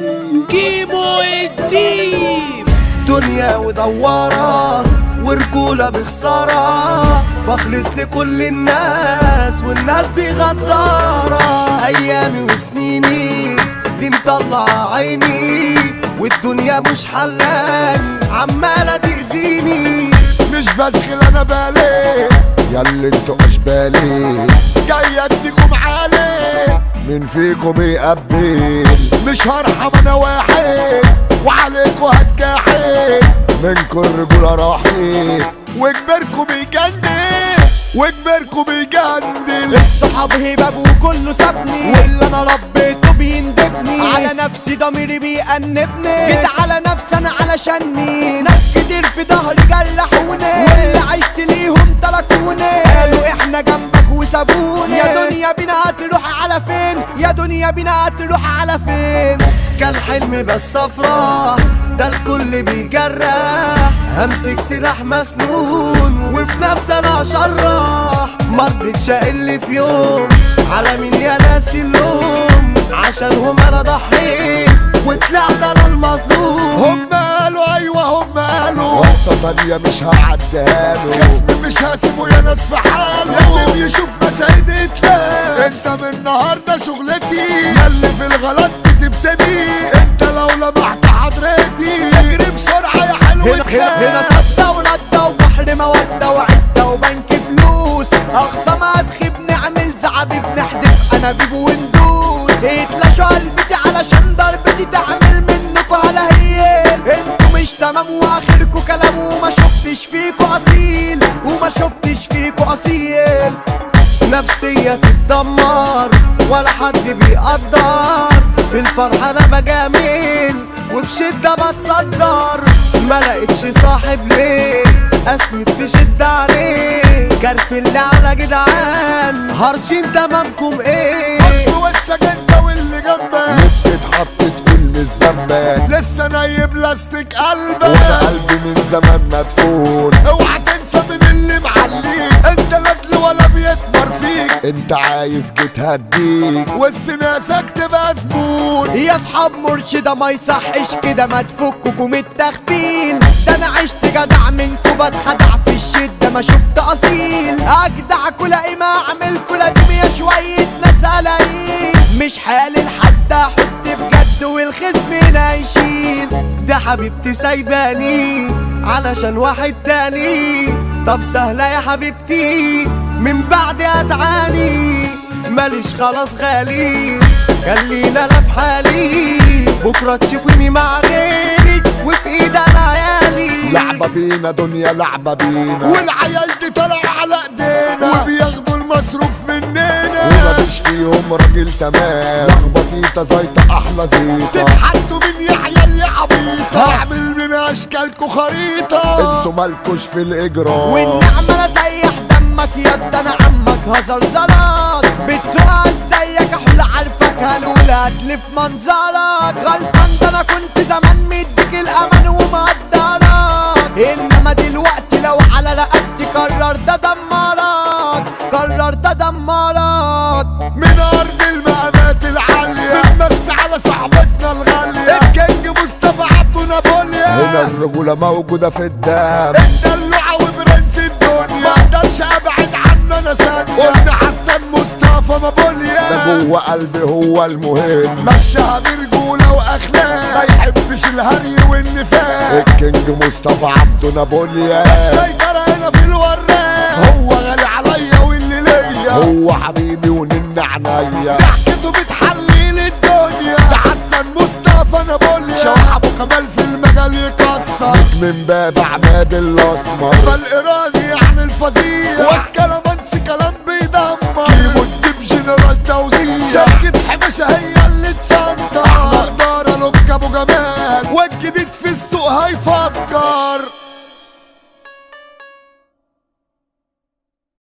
كيمو الديب دنيا ودوارة ورجولة بخسارة واخلص لكل الناس والناس دي غدارة ايامي وسنيني دي مطلعة عيني والدنيا مش حلاني عمالة تأذيني مش بشغل انا بالي ياللي انتوا اشبالي جاي اديكم عالي مين فيكم بيقبل مش هرحم انا واحد وعليكوا هتجاحد منكم الرجولة راحت وكبركم بيجندل وكبركم بيجندل الصحاب هباب وكله سابني واللي انا ربيته بيندبني على نفسي ضميري بيأنبني جيت على نفسي انا علشاني ناس كتير في ظهري جرحوني واللي عشت ليهم تركوني قالوا احنا جنبك وسابوني يا دنيا بينا هتروح على فين يا دنيا بينا هتروح على فين كان حلمي بس افراح ده الكل بيجرح همسك سلاح مسنون وفي نفسي انا اشرح مرضتش اقل في يوم على مين يا ناس اللوم عشانهم انا ضحيت وطلعت انا المظلوم هم قالوا ايوه هم قالوا وقطة تانية مش هعديها له خصمي مش هسيبه يا ناس في حاله لازم يشوف مشاهد اتلام انت من النهارده شغلتي ياللي في الغلط بتبتدي انت لو لمحت حضرتي اجري بسرعة يا حلو هنا هنا هنا صدى وردة وبحر مودة وعدة وبنك فلوس أقصى ما تخيب نعمل زعبيب نحدف أنابيب وندوس يتلاشوا قلبتي علشان ضربتي تعمل منكوا على هي انتوا مش تمام واخركوا كلام وما شفتش فيكوا أصيل وما شفتش فيكوا أصيل نفسية تتدمر ولا حد بيقدر في الفرح انا بجامل وفي شدة بتصدر ما لقيتش صاحب ليه اسند في شدة عليه كرف اللي على جدعان هرشين تمامكم ايه في وشك انت واللي جنبك اتحط تقول مش ذنبك لسه نايب لاستيك قلبك وانا قلبي من زمان مدفون اوعى تنسى من اللي معليك انت ندل ولا بيكبر فيك انت عايز جيت هديك وسط ناسك تبقى زبون يا اصحاب مرشدة ما يصحش كده ما تفككوا من التغفيل ده انا عشت جدع منكوا بتخدع في الشدة ما شفت اصيل اجدع كل ما اعمل كل يا شوية ناس قلايل مش حالي لحد احط بجد والخصم هنا يشيل ده حبيبتي سايباني علشان واحد تاني طب سهلة يا حبيبتي من بعد هتعاني ماليش خلاص غالي خلينا انا في حالي بكره تشوفني مع غيرك وفي ايد انا عيالي لعبة بينا دنيا لعبة بينا والعيال دي طلعوا على ايدينا وبياخدوا المصروف مننا ومفيش فيهم راجل تمام لخبطيطة زيطة احلى زيطة تتحدوا من يحيى اللي عبيطة اعمل من اشكالكوا خريطة انتوا مالكوش في الاجرام والنعمة انا سيح دمك يد انا عمك هزر زلط بتسوقها ازيك احلى عارفك هنقول هتلف منظرك غلطان ده انا كنت زمان مديك الامان ومقدرك انما دلوقتي لو على رقبتي قررت ادمرك قررت ادمرك من ارض المقامات العالية بنمس على صاحبتنا الغالية الكينج مصطفى عبده نابوليا هنا الرجولة موجودة في الدم الدلوعة وبرنس الدنيا ما اقدرش ابعد عنه انا ثانية قلنا حسن مصطفى نابوليا ده جوه قلبي هو المهم مشاها برجولة واخلاق ما يحبش الهري والنفاق الكينج مصطفى عبده نابوليا السيطرة هنا في الوراق هو غالي عليا واللي ليا هو حبيبي ونن عينيا ضحكته بتحليل الدنيا ده حسن مصطفى نابوليا شوح ابو كمال في المجال يكسر نجم باب عماد الاسمر فالإيراني يعني الفظيع والكلامانسي كلام بيدمر كيمو جنرال توزيع شركة حبشة هي اللي تسنطر احمد دار لوك ابو جمال والجديد في السوق هيفكر